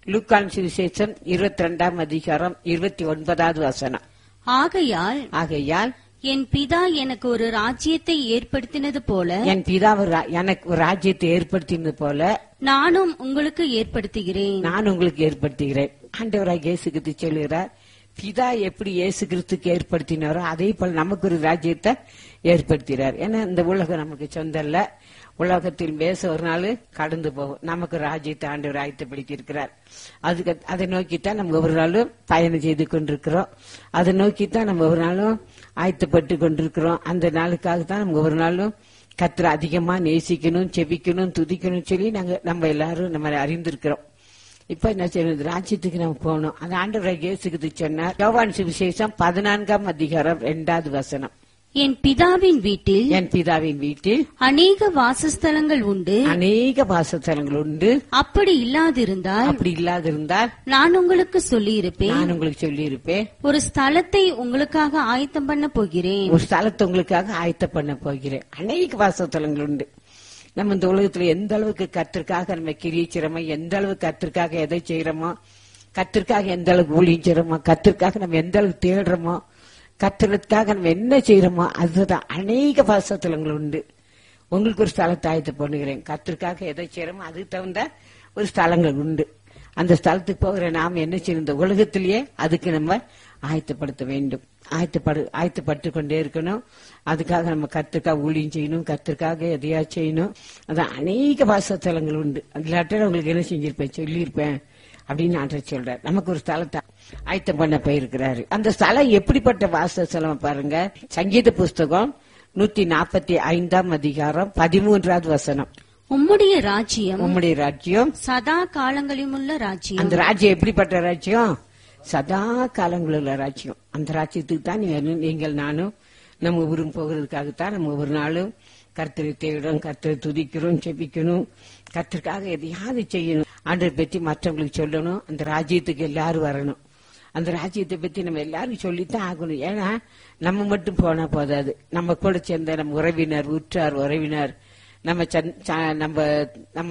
லூக்கான் சுவிசேஷம் இருபத்தி ரெண்டாம் அதிகாரம் இருபத்தி ஒன்பதாவது வசனம் ஆகையால் ஆகையால் என் பிதா எனக்கு ஒரு ராஜ்யத்தை ஏற்படுத்தினது போல என் பிதாவு ரா- எனக்கு ஒரு ராஜ்யத்தை ஏற்படுத்தினது போல நானும் உங்களுக்கு ஏற்படுத்துகிறேன் நான் உங்களுக்கு ஏற்படுத்துகிறேன் ஆண்டவராக இயேசு கிறிஸ்து சொல்லுகிறார் பிதா எப்படி இயேசு கிறிஸ்துக்கு ஏற்படுத்தினாரோ அதே போல நமக்கு ஒரு ராஜ்யத்தை ஏற்படுத்தினார் ஏன்னா இந்த உலகம் நமக்கு சொந்தம் இல்ல உலகத்தில் பேச ஒரு நாள் கடந்து போகும் நமக்கு ராஜ்யத்தை ஆண்டவர் ஆயத்தப்படுத்தி இருக்கிறார் அதுக்கு அதை நோக்கித்தான் நம்ம ஒவ்வொரு நாளும் பயணம் செய்து கொண்டிருக்கிறோம் அதை நோக்கித்தான் நம்ம ஒவ்வொரு நாளும் ஆயத்தப்பட்டு கொண்டிருக்கிறோம் அந்த நாளுக்காக தான் நம்ம ஒவ்வொரு நாளும் கத்திர அதிகமா நேசிக்கணும் செபிக்கணும் துதிக்கணும் சொல்லி நாங்க நம்ம எல்லாரும் நம்ம அறிந்திருக்கிறோம் இப்ப என்ன செய்யணும் ராஜ்யத்துக்கு நம்ம போகணும் அந்த ஆண்டவராக இயேசுக்கு சொன்னார் யோவான் சுவிசேஷம் பதினான்காம் அதிகாரம் இரண்டாவது வசனம் என் பிதாவின் வீட்டில் என் பிதாவின் வீட்டில் அநேக வாசஸ்தலங்கள் உண்டு அநேக வாசஸ்தலங்கள் உண்டு அப்படி இல்லாதிருந்தால் அப்படி இல்லாதிருந்தால் நான் உங்களுக்கு சொல்லியிருப்பேன் நான் உங்களுக்கு சொல்லியிருப்பேன் ஒரு ஸ்தலத்தை உங்களுக்காக ஆயத்தம் பண்ண போகிறேன் ஒரு ஸ்தலத்தை உங்களுக்காக ஆயத்த பண்ண போகிறேன் அநேக வாசஸ்தலங்கள் உண்டு நம்ம இந்த உலகத்துல எந்த அளவுக்கு கத்திற்காக நம்ம கிரிச்சிரமோ எந்த அளவுக்கு கத்திற்காக எதை செய்யறோமோ கத்திற்காக எந்த அளவுக்கு ஊழியம் செய்யறோமோ கத்திற்காக நம்ம எந்த அளவுக்கு தேடுறோமோ கத்திரத்துக்காக நம்ம என்ன செய்யறோமோ அதுதான் அநேக வாசஸ்தலங்கள் உண்டு உங்களுக்கு ஒரு ஸ்தலத்தை ஆயத்த பண்ணுகிறேன் கத்திற்காக எதை செய்யறோமோ அதுக்கு தகுந்த ஒரு ஸ்தலங்கள் உண்டு அந்த ஸ்தலத்துக்கு போகிற நாம் என்ன செய்யணும் இந்த உலகத்திலேயே அதுக்கு நம்ம ஆயத்தப்படுத்த வேண்டும் ஆயத்தப்படு ஆயத்தப்பட்டு கொண்டே இருக்கணும் அதுக்காக நம்ம கத்திற்காக ஊழியம் செய்யணும் கத்திற்காக எதையா செய்யணும் அதான் அநேக வாசஸ்தலங்கள் உண்டு இல்லாட்ட உங்களுக்கு என்ன செஞ்சிருப்பேன் சொல்லியிருப்பேன் அப்படின்னு ஆண்டவர் சொல்றார் நமக்கு ஒரு ஸ்தலத்தை ஆயத்தம் பண்ண போயிருக்கிறாரு அந்த ஸ்தலம் எப்படிப்பட்ட வாசஸ்தலம் பாருங்க சங்கீத புஸ்தகம் நூத்தி நாற்பத்தி ஐந்தாம் அதிகாரம் பதிமூன்றாவது வசனம் உம்முடைய ராஜ்யம் உம்முடைய ராஜ்யம் சதா காலங்களிலும் உள்ள ராஜ்யம் அந்த ராஜ்யம் எப்படிப்பட்ட ராஜ்யம் சதா காலங்களுள்ள ராஜ்யம் அந்த ராஜ்யத்துக்கு தான் நீங்க நீங்கள் நானும் நம்ம ஊரும் போகிறதுக்காகத்தான் நம்ம ஒரு நாளும் கர்த்தரை தேடுறோம் கர்த்தரை துதிக்கிறோம் செபிக்கணும் கர்த்தருக்காக எதையாவது செய்யணும் ஆண்டரை பற்றி மற்றவங்களுக்கு சொல்லணும் அந்த ராஜ்யத்துக்கு எல்லாரும் வரணும் அந்த ராஜ்யத்தை பத்தி நம்ம எல்லாரும் சொல்லித்தான் ஆகணும் ஏன்னா நம்ம மட்டும் போனா போதாது நம்ம கூட சேர்ந்த நம்ம உறவினர் உற்றார் உறவினர் நம்ம சந்- ச- நம்ம நம்ம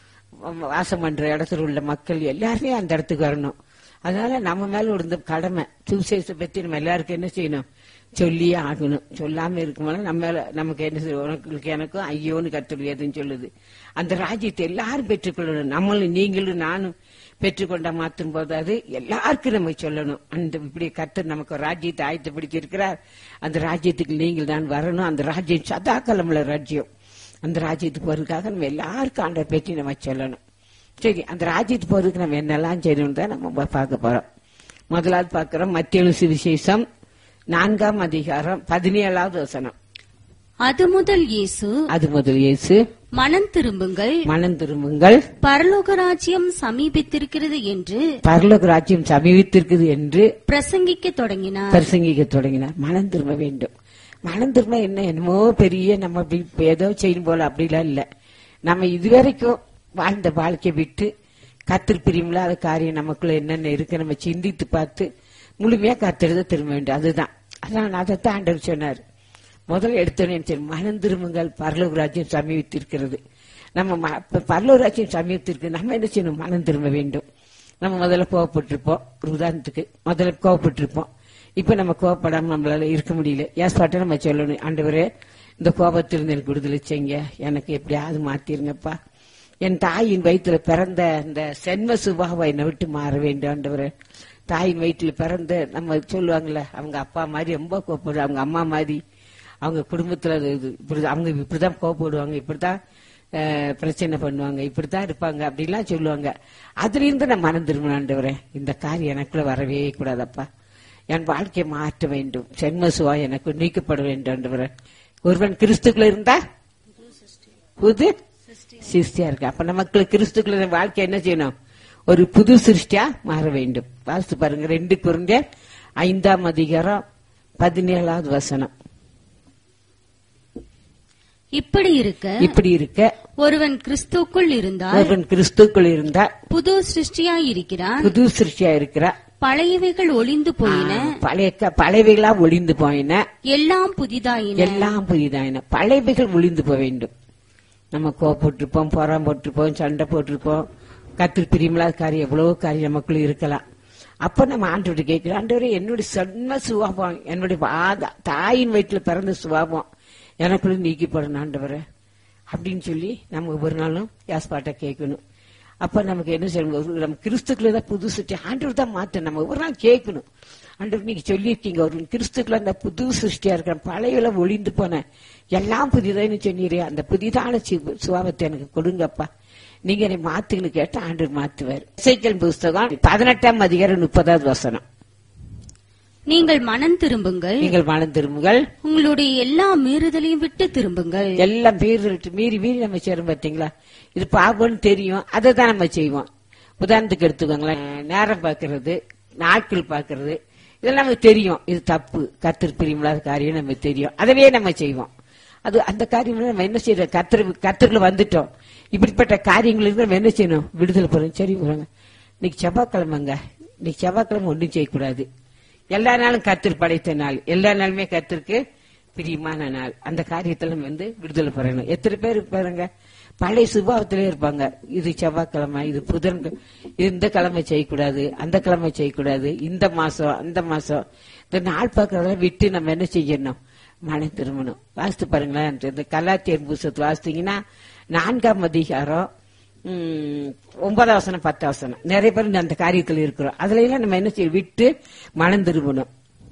வாசம் பண்ற இடத்துல உள்ள மக்கள் எல்லாருமே அந்த இடத்துக்கு வரணும் அதனால நம்ம மேல இருந்த கடமை சுவிசேஷத்தை பத்தி நம்ம எல்லாருக்கும் என்ன செய்யணும் சொல்லியே ஆகணும் சொல்லாம இருக்கும்போது நம்ம மேல நமக்கு என்ன செய்யும் உனக்கு எனக்கும் ஐயோன்னு கத்துறது எதுன்னு சொல்லுது அந்த ராஜ்யத்தை எல்லாரும் பெற்றுக்கொள்ளணும் நம்மளும் நீங்களும் நானும் பெற்றுக்கொண்ட மாற்றும் போது அது எல்லாருக்கும் நம்ம சொல்லணும் அந்த இப்படி கர்த்தர் நமக்கு ஒரு ராஜ்யத்தை ஆயத்தப்படுத்தி இருக்கிறார் அந்த ராஜ்யத்துக்கு நீங்கள் தான் வரணும் அந்த ராஜ்யம் சதா காலமுள்ள ராஜ்யம் அந்த ராஜ்யத்துக்கு போறதுக்காக நம்ம எல்லாருக்கும் ஆண்டவர் பற்றி நம்ம சொல்லணும் சரி அந்த ராஜ்யத்துக்கு போறதுக்கு நம்ம என்னெல்லாம் செய்யணும் தான் நம்ம பார்க்க போறோம் முதலாவது பார்க்கிறோம் மத்திய சுவிசேஷம் நான்காம் அதிகாரம் பதினேழாவது வசனம் அது முதல் இயேசு அது முதல் இயேசு மனம் திரும்புங்கள் மனம் திரும்புங்கள் பரலோக ராஜ்யம் சமீபித்திருக்கிறது என்று பரலோக ராஜ்யம் சமீபித்திருக்குது என்று பிரசங்கிக்க தொடங்கினார் பிரசங்கிக்க தொடங்கினார் மனம் திரும்ப வேண்டும் மனம் திரும்ப என்ன என்னமோ பெரிய நம்ம அப்படி ஏதோ செய்யும் போல அப்படிலாம் இல்ல நம்ம இதுவரைக்கும் வாழ்ந்த வாழ்க்கை விட்டு கத்திரி பிரியமில்லாத காரியம் நமக்குள்ள என்னென்ன இருக்கு நம்ம சிந்தித்து பார்த்து முழுமையா கத்துறத திரும்ப வேண்டும் அதுதான் அதான் அதைத்தான் ஆண்டவர் சொன்னார் முதல்ல எடுத்தோன்னு மனம் திரும்புங்கள் பரலோக ராஜ்யம் சமீபித்திருக்கிறது நம்ம ம- இப்ப பரலோக ராஜ்யம் சமீபத்திற்கு நம்ம என்ன செய்யணும் மனம் திரும்ப வேண்டும் நம்ம முதல்ல கோவப்பட்டிருப்போம் ஒரு உதாரணத்துக்கு முதல்ல கோவப்பட்டிருப்போம் இப்ப நம்ம கோவப்படாம நம்மளால இருக்க முடியல ஏஸ்பாட்ட நம்ம சொல்லணும் ஆண்டவரே இந்த கோபத்திலிருந்து எனக்கு விடுதலை செய்யுங்க எனக்கு எப்படியாவது மாத்திருங்கப்பா என் தாயின் வயிற்றுல பிறந்த அந்த சென்ம சுபாவம் என்னை விட்டு மாற வேண்டும் ஆண்டவரே தாயின் வயிற்றுல பிறந்த நம்ம சொல்லுவாங்கல்ல அவங்க அப்பா மாதிரி ரொம்ப கோவப்படுவாங்க அவங்க அம்மா மாதிரி அவங்க குடும்பத்துல அது இது இப்படி அவங்க இப்படிதான் கோவப்படுவாங்க இப்படிதான் அஹ், பிரச்சனை பண்ணுவாங்க இப்படித்தான் இருப்பாங்க அப்படிலாம் சொல்லுவாங்க அதுல இருந்து நான் மனம் திரும்பணும் ஆண்டவரே இந்த காரியம் எனக்குள்ள வரவே கூடாதப்பா என் வாழ்க்கையை மாற்ற வேண்டும் சென்ம சுவா எனக்கு நீக்கப்பட வேண்டும் ஆண்டவரே ஒருவன் கிறிஸ்துக்குள்ள இருந்தா புது சிருஷ்டியா இருக்கு அப்ப நமக்கு கிறிஸ்துக்குள்ள வாழ்க்கை என்ன செய்யணும் ஒரு புது சிருஷ்டியா மாற வேண்டும் வாசித்து பாருங்க ரெண்டு குருங்க ஐந்தாம் அதிகாரம் பதினேழாவது வசனம் இப்படி இருக்க இப்படி இருக்க ஒருவன் கிறிஸ்துக்குள் இருந்தால் ஒருவன் கிறிஸ்துக்குள் இருந்தா புது சிருஷ்டியாய் இருக்கிறான் புது சிருஷ்டியா இருக்கிறா பழையவைகள் ஒளிந்து போயின பழைய பழையவைகளா ஒளிந்து போயின எல்லாம் புதிதாயின எல்லாம் புதிதாயின பழையவைகள் ஒளிந்து போக வேண்டும் நம்ம கோவப்பட்டிருப்போம் பொறாம போட்டிருப்போம் சண்டை போட்டிருப்போம் கத்திரி பிரியமில்லாத காரியம் எவ்வளவோ காரியம் நமக்குள்ள இருக்கலாம் அப்ப நம்ம ஆண்டவர்கிட்ட கேட்கிறோம் ஆண்டவரே என்னுடைய சொன்ன சுவாபம் என்னுடைய வா- தாயின் வயிற்றுல பிறந்த சுவாபம் எனக்குள்ள நீக்கிப்படணும் ஆண்டவரே அப்படின்னு சொல்லி நம்ம ஒவ்வொரு நாளும் யாஸ்பாட்ட கேட்கணும் அப்ப நமக்கு என்ன செய்யணும் ஒரு- நம்ம கிறிஸ்துக்குள்ள தான் புது சிருஷ்டி ஆண்டவர் தான் மாத்த நம்ம ஒவ்வொரு நாள் கேட்கணும் ஆண்டவர் நீங்க சொல்லியிருக்கீங்க ஒரு கிறிஸ்துக்குள்ள அந்த புது சிருஷ்டியா இருக்கிற பழையல ஒளிந்து போன எல்லாம் புதிதான்னு சொன்னீரே அந்த புதிதான சி- சுபாவத்தை எனக்கு கொடுங்கப்பா நீங்க என்னை மாத்துன்னு கேட்டா ஆண்டவர் மாத்துவார் இசைக்கல் புஸ்தகம் பதினெட்டாம் அதிகாரம் முப்பதாவது வசனம் நீங்கள் மனம் திரும்புங்கள் நீங்கள் மனம் திரும்புங்கள் உங்களுடைய எல்லா மீறுதலையும் விட்டு திரும்புங்கள் எல்லாம் மீறி மீறி மீறி நம்ம செய்றோம் பாத்தீங்களா இது பாவம்னு தெரியும் அதை தான் நம்ம செய்வோம் உதாரணத்துக்கு எடுத்துக்கோங்களேன் நேரம் பார்க்கறது நாட்கள் பார்க்கறது இதெல்லாம் நமக்கு தெரியும் இது தப்பு கத்தர் பிரியமில்லாத காரியம் நமக்கு தெரியும் அதவே நம்ம செய்வோம் அது அந்த காரியம் நம்ம என்ன செய்யறோம் கத்தர் கத்தர்ல வந்துட்டோம் இப்படிப்பட்ட காரியங்கள் இருந்து நம்ம என்ன செய்யணும் விடுதலை பெறணும் சரி போறாங்க இன்னைக்கு செவ்வாய்க்கிழமைங்க இன்னைக்கு செவ்வாய்க்கிழமை ஒன்றும் செய்யக்கூடாது எல்லா நாளும் கத்தர் படைத்த நாள் எல்லா நாளுமே கத்திற்கு பிரியமான நாள் அந்த காரியத்துல நம்ம வந்து விடுதலை பெறணும் எத்தனை பேர் பாருங்க பழைய சுபாவத்திலே இருப்பாங்க இது செவ்வாய்க்கிழமை இது புதன் இது இந்த கிழமை செய்யக்கூடாது அந்த கிழமை செய்யக்கூடாது இந்த மாசம் அந்த மாசம் இந்த நாள் பார்க்கறதெல்லாம் விட்டு நம்ம என்ன செய்யணும் மனம் திரும்பணும் வாசித்து பாருங்களேன் இந்த கலாத்தியர் புஸ்தகத்தை வாசித்தீங்கன்னா நான்காம் அதிகாரம் உம், ஒன்பதாம் வசனம் பத்தாம் வசனம் நிறைய பேர் இந்த அந்த காரியத்தில் இருக்கிறோம் அதுல எல்லாம் நம்ம என்ன செய்ய விட்டு மனம் திரும்பணும்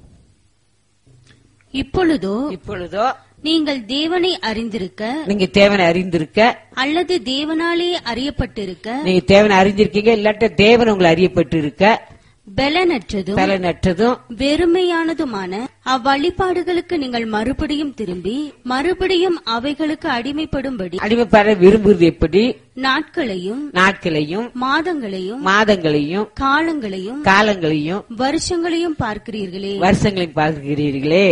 இப்பொழுதோ இப்பொழுதோ நீங்கள் தேவனை அறிந்திருக்க நீங்க தேவனை அறிந்திருக்க அல்லது தேவனாலே அறியப்பட்டிருக்க நீங்க தேவனை அறிஞ்சிருக்கீங்க இல்லாட்ட தேவன் உங்களை அறியப்பட்டு இருக்க பலனற்றதும் பலனற்றதும் வெறுமையானதுமான அவ்வழிபாடுகளுக்கு நீங்கள் மறுபடியும் திரும்பி மறுபடியும் அவைகளுக்கு அடிமைப்படும்படி அடிமைப்பட விரும்புவது எப்படி நாட்களையும் நாட்களையும் மாதங்களையும் மாதங்களையும் காலங்களையும் காலங்களையும் வருஷங்களையும் பார்க்கிறீர்களே வருஷங்களையும் பார்க்கிறீர்களே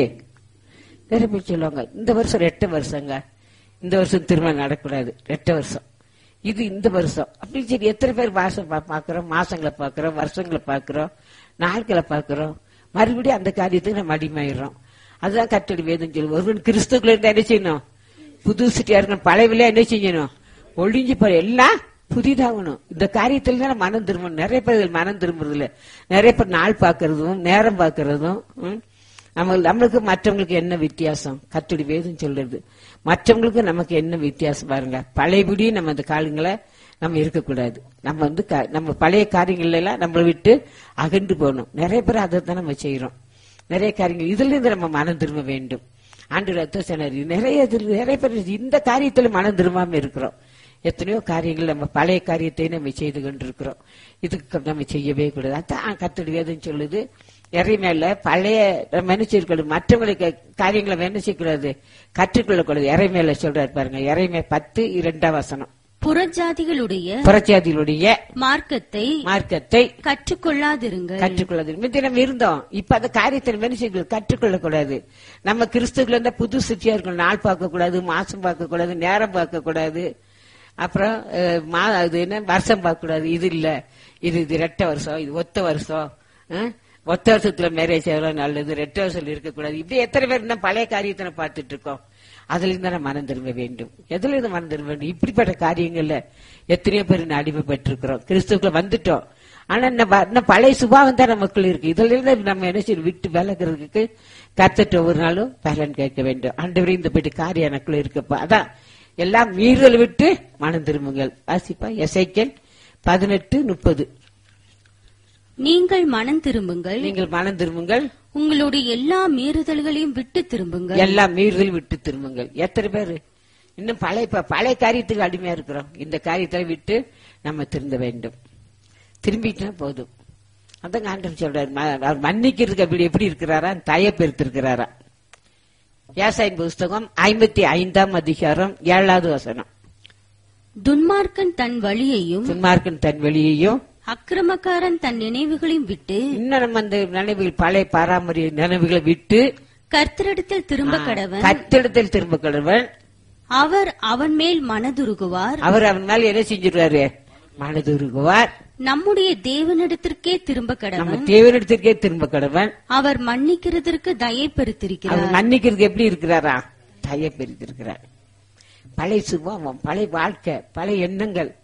நிறைய பேர் சொல்லுவாங்க இந்த வருஷம் ரெட்ட வருஷங்க இந்த வருஷம் திருமணம் நடக்கூடாது ரெட்ட வருஷம் இது இந்த வருஷம் அப்படின்னு சரி எத்தனை பேர் மாசம் பா- பாக்குறோம் மாசங்களை பாக்குறோம் வருஷங்களை பாக்குறோம் நாட்களை பாக்குறோம் மறுபடியும் அந்த காரியத்துக்கு நம்ம அடிமையிடுறோம் அதுதான் கட்டடி வேதம் சொல்லு ஒருவன் கிறிஸ்துக்குள்ள இருந்தா என்ன செய்யணும் புது சிட்டியா இருக்கணும் பழையவில என்ன செய்யணும் ஒழிஞ்சு போற எல்லாம் புதிதாகணும் இந்த காரியத்துல தான் மனம் திரும்பணும் நிறைய பேர் இதுல மனம் திரும்புறது இல்ல நிறைய பேர் நாள் பாக்குறதும் நேரம் பாக்குறதும் ம், நம்ம நம்மளுக்கு மற்றவங்களுக்கு என்ன வித்தியாசம் கத்துடி வேதம் சொல்றது மற்றவங்களுக்கு நமக்கு என்ன வித்தியாசம் பாருங்க பழையபடி நம்ம அந்த காலங்களை நம்ம இருக்கக்கூடாது நம்ம வந்து க- நம்ம பழைய காரியங்கள் எல்லாம் நம்மளை விட்டு அகன்று போகணும் நிறைய பேர் அதை தான் நம்ம செய்யறோம் நிறைய காரியங்கள் இதுல இருந்து நம்ம மனம் திரும்ப வேண்டும் ஆண்டு ரத்த சொன்னார் நிறைய இதுல- நிறைய பேர் இந்த காரியத்துல மனம் திரும்பாம இருக்கிறோம் எத்தனையோ காரியங்கள் நம்ம பழைய காரியத்தை நம்ம செய்து கொண்டிருக்கிறோம் இதுக்கு நம்ம செய்யவே கூடாது அதான் கத்தடி வேதம் சொல்லுது இறைமையில பழைய நம்ம என்ன செய்யக்கூடாது மற்றவங்களுக்கு காரியங்களை நம்ம என்ன செய்யக்கூடாது கற்றுக்கொள்ளக்கூடாது இறைமையில சொல்றாரு பாருங்க இறைமை பத்து இரண்டாம் வசனம் புறஜாதிகளுடைய புரட்சியாதிகளுடைய மார்க்கத்தை மார்க்கத்தை கற்றுக்கொள்ளாதிருங்கள் கற்றுக்கொள்ளாது முந்தி நம்ம இருந்தோம் இப்ப அந்த காரியத்தை நம்ம என்ன செய்யக்கூடாது கற்றுக்கொள்ளக்கூடாது நம்ம கிறிஸ்துக்குள்ள இருந்தா புது சிட்டியா இருக்கணும் நாள் பார்க்க கூடாது மாசம் பார்க்க கூடாது நேரம் பார்க்க கூடாது அப்புறம் அஹ், மா அது என்ன வருஷம் பார்க்க கூடாது இது இல்ல இது இது ரெட்ட வருஷம் இது ஒத்த வருஷம் அஹ், ஒத்த வருஷத்துல மேரேஜ் எவ்வளவு நல்லது ரெட்ட வருஷம் இருக்கக்கூடாது இப்படி எத்தனை பேர் இன்னும் பழைய காரியத்தை நம்ம பார்த்துட்டு இருக்கோம் அதுல இருந்து நம்ம மனம் திரும்ப வேண்டும் எதுல இருந்து மனம் திரும்ப வேண்டும் இப்படிப்பட்ட காரியங்கள்ல எத்தனையோ பேர் இன்னும் அடிமைப்பட்டிருக்கிறோம் கிறிஸ்துக்குள்ள வந்துட்டோம் ஆனா நம்ம இன்னும் பழைய சுபாவம் தான் நமக்குள்ள இருக்கு இதுல இருந்து நம்ம என்ன செய்யணும் விட்டு விலகிறதுக்கு கத்துட்டு ஒவ்வொரு நாளும் பலன் கேட்க வேண்டும் ஆண்டவரே இந்த போயிட்டு காரியம் எனக்குள்ள இருக்குப்பா அதான் எல்லாம் மீறல் விட்டு மனம் திரும்புங்கள் வாசிப்பா எசைக்கல் பதினெட்டு முப்பது நீங்கள் மனம் திரும்புங்கள் நீங்கள் மனம் திரும்புங்கள் உங்களுடைய எல்லா மீறுதல்களையும் விட்டு திரும்புங்கள் எல்லாம் மீறுதல் விட்டு திரும்புங்கள் எத்தனை பேரு இன்னும் பழைய ப- பழைய காரியத்துக்கு அடிமையா இருக்கிறோம் இந்த காரியத்தை விட்டு நம்ம திருந்த வேண்டும் திரும்பிட்டா போதும் அதான் ஆண்டவர் சொல்றாரு ம- அவர் மன்னிக்கிறதுக்கு அப்படி எப்படி இருக்கிறாரா தய பெருத்திருக்கிறாரா ஏசாயின் புஸ்தகம் ஐம்பத்தி ஐந்தாம் அதிகாரம் ஏழாவது வசனம் துன்மார்க்கன் தன் வழியையும் துன்மார்க்கன் தன் வெளியையும் அக்கிரமக்காரன் தன் நினைவுகளையும் விட்டு இன்னும் நம்ம அந்த நினைவுகள் பழைய பாரம்பரிய நினைவுகளை விட்டு கர்த்தரிடத்தில் திரும்ப கடவன் கத்திடத்தில் திரும்ப கடவன் அவர் அவன் மேல் மனதுருகுவார் அவர் அவன் மேல என்ன செஞ்சிருவாரு மனதுருகுவார் நம்முடைய தேவனிடத்திற்கே திரும்ப நம்ம கடவன் தேவனிடத்திற்கே திரும்ப கடவன் அவர் மன்னிக்கிறதற்கு தயை பெருத்திருக்கிறார் அவர் மன்னிக்கிறதுக்கு எப்படி இருக்கிறாரா தய பெரித்திருக்கிறார் பழைய சுபாவம் பழைய வாழ்க்கை பழைய எண்ணங்கள்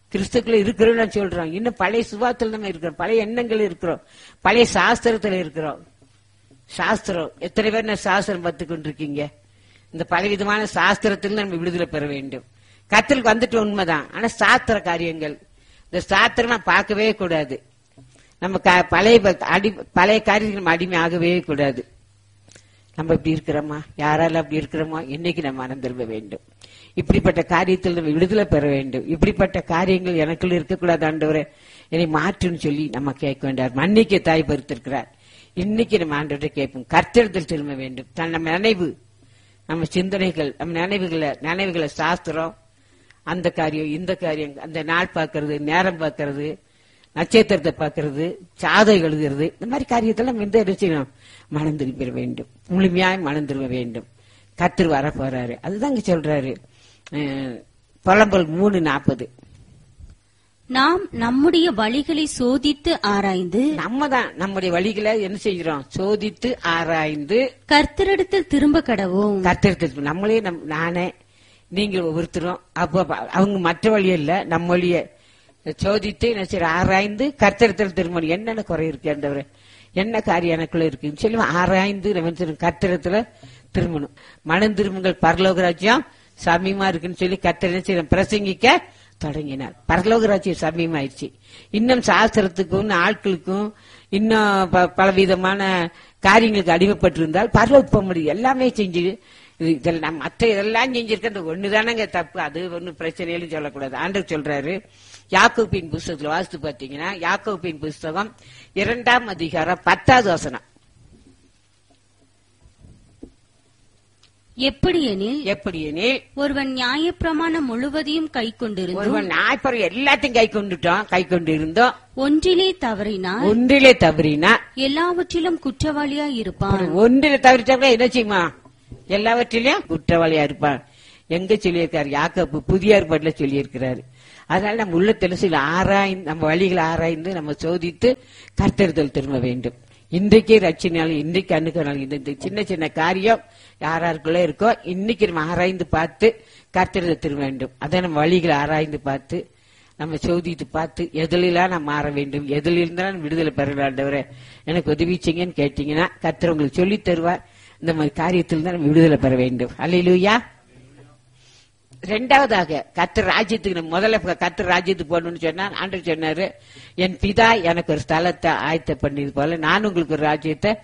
கிறிஸ்துக்குள்ள இருக்கிறோம் நான் சொல்றோம் இன்னும் பழைய சுபாத்துல நம்ம இருக்கிறோம் பழைய எண்ணங்கள் இருக்கிறோம் பழைய சாஸ்திரத்துல இருக்கிறோம் சாஸ்திரம் எத்தனை பேர் நான் சாஸ்திரம் பார்த்து கொண்டிருக்கீங்க இந்த பலவிதமான சாஸ்திரத்தில் நம்ம விடுதலை பெற வேண்டும் கத்தலுக்கு வந்துட்டு உண்மைதான் ஆனா சாஸ்திர காரியங்கள் இந்த சாஸ்திரம் நான் பார்க்கவே கூடாது நம்ம க- பழைய ப- அடி பழைய காரியங்கள் நம்ம அடிமை ஆகவே கூடாது நம்ம இப்படி இருக்கிறோமா யாரால அப்படி இருக்கிறோமா இன்னைக்கு நம்ம மனம் திரும்ப வேண்டும் இப்படிப்பட்ட காரியத்தில் நம்ம விடுதலை பெற வேண்டும் இப்படிப்பட்ட காரியங்கள் எனக்குள்ள இருக்கக்கூடாது ஆண்டவரே என்னை மாற்றுன்னு சொல்லி நம்ம கேட்க வேண்டாம் மன்னிக்க தாய் பொறுத்திருக்கிறார் இன்னைக்கு நம்ம ஆண்டவரை கேட்போம் கர்த்தெடுத்தில் திரும்ப வேண்டும் தன் நம்ம நினைவு நம்ம சிந்தனைகள் நம்ம நினைவுகளை நினைவுகளை சாஸ்திரம் அந்த காரியம் இந்த காரியம் அந்த நாள் பார்க்கறது நேரம் பார்க்கறது நட்சத்திரத்தை பார்க்கறது சாதகம் எழுதுறது இந்த மாதிரி காரியத்தெல்லாம் நம்ம எந்த இடம் செய்யணும் மனம் திரும்பிட வேண்டும் முழுமையாய் மனம் திரும்ப வேண்டும் கத்திர வர போறாரு அதுதான் இங்க சொல்றாரு அஹ், புலம்பல் மூணு நாற்பது நாம் நம்முடைய வழிகளை சோதித்து ஆராய்ந்து நம்ம தான் நம்முடைய வழிகளை என்ன செய்கிறோம் சோதித்து ஆராய்ந்து கர்த்தரிடத்தில் திரும்ப கடவோம் கத்தெடுத்து நம்மளே நம் நானே நீங்க ஒவ்வொருத்தரும் அப்போ ப- அவங்க மற்ற வழி இல்ல நம்ம வழிய சோதித்து என்ன செய்ய ஆராய்ந்து கர்த்தரத்தில் திரும்பணும் என்னென்ன குறை இருக்கு ஆண்டவரே என்ன காரியம் எனக்குள்ள இருக்குன்னு சொல்லி ஆராய்ந்து நம்ம என்ன செய்யணும்? கர்த்தரத்துல திரும்பணும் மனம் திரும்புங்கள் பரலோக ராஜ்யம் சமீமா இருக்குன்னு சொல்லி கர்த்தர் என்ன செய்யணும்? பிரசங்கிக்க தொடங்கினார் பரலோக ராஜ்யம் சமீமாயிருச்சு இன்னும் சாஸ்திரத்துக்கும் ஆட்களுக்கும் இன்னும் ப- பலவிதமான காரியங்களுக்கு அடிமைப்பட்டிருந்தால் பரலோகம் போக முடியும் எல்லாமே செஞ்சு இது இதெல்லாம் நம்ம மற்ற இதெல்லாம் செஞ்சிருக்க அந்த ஒண்ணுதானங்க தப்பு அது ஒன்னும் பிரச்சனையிலும் சொல்லக்கூடாது ஆண்டவர் சொல்றாரு யாக்கோப்பின் புஸ்தகத்துல வாசித்து பாத்தீங்கன்னா யாக்கோப்பின் புஸ்தகம் இரண்டாம் அதிகாரம் பத்தாவது வசனம் எப்படியெனில் எப்படி எனில் ஒருவன் நியாயப்பிரமாணம் முழுவதையும் கை கொண்டிருந்தும் ஒருவன் நாய்ப்பறம் எல்லாத்தையும் கை கொண்டுட்டோம் கை கொண்டு இருந்தோம் ஒன்றிலே தவறினால் ஒன்றிலே தவறினா எல்லாவற்றிலும் குற்றவாளியாய் இருப்பான் ஒன்றில தவறிட்டா என்ன செய்யுமா எல்லாவற்றிலையும் குற்றவாளியா இருப்பான் எங்க சொல்லியிருக்காரு யாக்கோப்பு புதிய ஏற்பாட்டுல சொல்லியிருக்கிறாரு அதனால நம்ம உள்ளத்துல சில ஆராய்ந்து நம்ம வழிகளை ஆராய்ந்து நம்ம சோதித்து கர்த்தெடுத்தல் திரும்ப வேண்டும் இன்றைக்கே ரட்சினாலும் இன்றைக்கு அணுக்கினாலும் இந்த இந்த சின்ன சின்ன காரியம் யாராருக்குள்ள இருக்கோ இன்னைக்கு நம்ம ஆராய்ந்து பார்த்து கர்த்தெடுத்தல் திரும்ப வேண்டும் அதை நம்ம வழிகளை ஆராய்ந்து பார்த்து நம்ம சோதித்து பார்த்து எதிலெல்லாம் நான் மாற வேண்டும் எதில் இருந்தாலும் விடுதலை பெறலாண்டவரே எனக்கு உதவி செய்யுங்கன்னு கேட்டீங்கன்னா கர்த்தர் உங்களுக்கு சொல்லித் தருவார் இந்த மாதிரி காரியத்தில் தான் நம்ம விடுதலை பெற வேண்டும் அல்லையிலூயா ரெண்டாவதாக கத்தர் ராஜ்யத்துக்கு நம்ம முதல்ல கத்தர் ராஜ்யத்துக்கு போகணும்னு சொன்னா ஆண்டவர் சொன்னாரு என் பிதா எனக்கு ஒரு ஸ்தலத்தை ஆயத்த பண்ணது போல நான் உங்களுக்கு ஒரு ராஜ்யத்தை